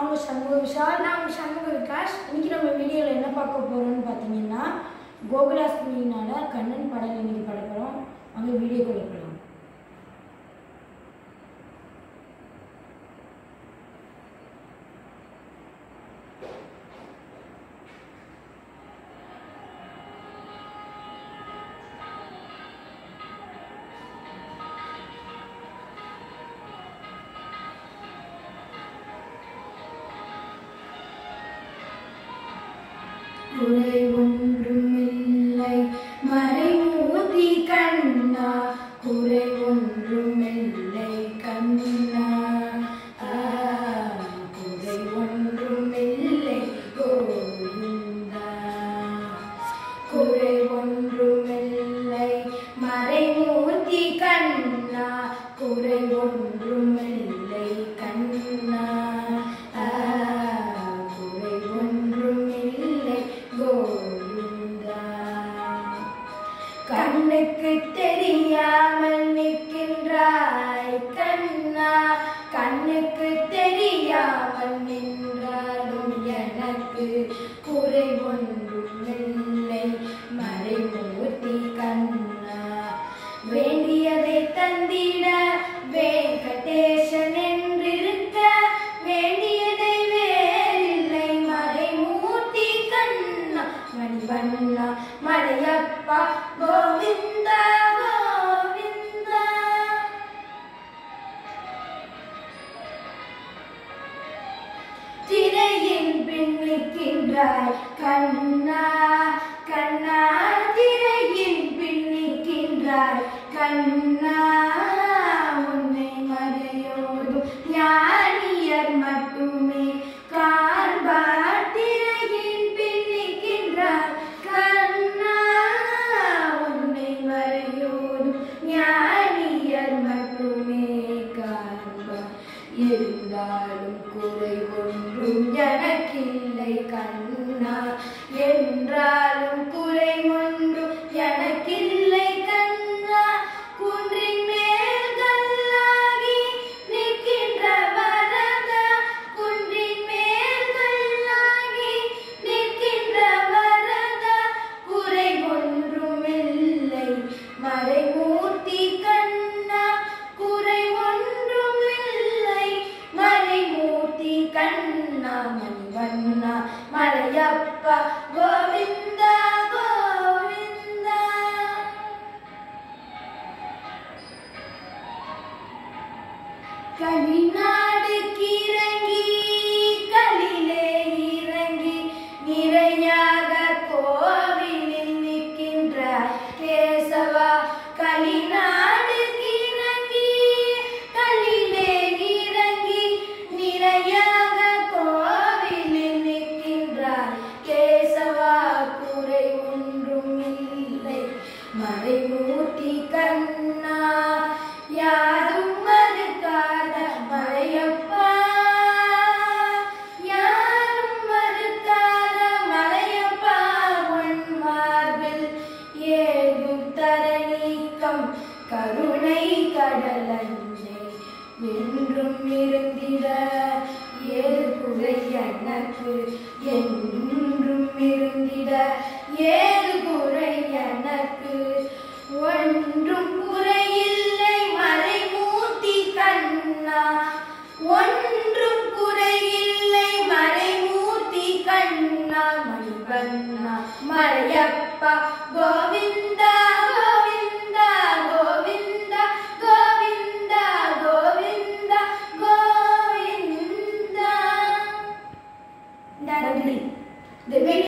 உங்க சண்முக விஷால் நான் உங்க சண்முக விகாஷ் இன்னைக்கு நம்ம வீடியோவில் என்ன பார்க்க போறோம்னு பார்த்தீங்கன்னா கோகுலாஷ்டமியினால கண்ணன் படம் இன்னைக்கு பட போகிறோம் அங்கே வீடியோ போகலாம் குறை ஒன்றுமில்லை மறைமூர்த்தி கண்ணா குறை ஒன்றுமில்லை கண்ணா ஆ, குறை ஒன்றுமில்லை கோவிந்தா குறை ஒன்றுமில்லை மறைமூர்த்தி கண்ணா குறை ஒன்றுமில்லை கண்ணா ஆ, குறை ஒன்றுமில்லை கோவிந்தா கண்ணுக்கு தெரியாமல் நிற்கின்றாய் கண்ணா கண்ணுக்கு தெரியாமல் நின்றாலும் எனக்கு குறை ஒன்றும் இல்லை மறைமூர்த்தி கண்ணா வேண்டியதை தந்திட வெங்கடேசன் என்றிருக்க வேண்டியதை வேறில்லை மறைமூர்த்தி கண்ணா மணிவண்ணா மலையப்பா கோவிந்தா கோவிந்தா திரையின் பின் நிற்கின்றாய் கண்ணா கண்ணா திரையின் பின் நிற்கின்றாய் கண்ணா உன்னை மறையோதும் ஞானியர் மட்டுமே காண்பார் திரையின் பின் நிற்கின்றாய் கண்ணா உன்னை மறையோதும் ஞானியர் மட்டுமே காண்பார் இருந்தாலும் குறை ஒன்றும் எனக்கில்லை கண்ணா என்றாலும் குறை ஒன்றும் எனக்கில்லை கண்ணா குன்றின் மேல் கல்லாகி நிற்கின்ற வரதா குன்றின் மேல் கல்லாகி நிற்கின்ற வரதா குறை ஒன்றும் இல்லை மறைமூர்த்தி கண்ணா குறை ஒன்றும் இல்லை மறைமூர்த்தி கண்ணா மணிவண்ணா மலையப்பா கோவிந்தா கோவிந்தா கலிநாடு கிறங்கி கலிலே இறங்கி நிறையாக கோவிலில் நிற்கின்ற கேசவா கலிநாடு கிறங்கி கலிலே இறங்கி நிறையாக கோவிலில் நிற்கின்றார் கேசவா குறை ஒன்றும் இல்லை மறைமூர்த்தி கண்ணா யாரும் மறுக்காத மலையப்பா யாரும் மறுக்காத மலையப்பா உன் மார்பில் ஏதும் தர நீக்கம் கருணை கடலஞ்சை என்றும் இருந்திட ஏது குறை எனக்கு என்றும் இருந்திட ஏது குறை எனக்கு ஒன்றும் குறையில்லை மறைமூர்த்தி கண்ணா ஒன்றும் குறையில்லை மறைமூர்த்தி கண்ணா மணிவண்ணா மலையப்பா கோவிந்த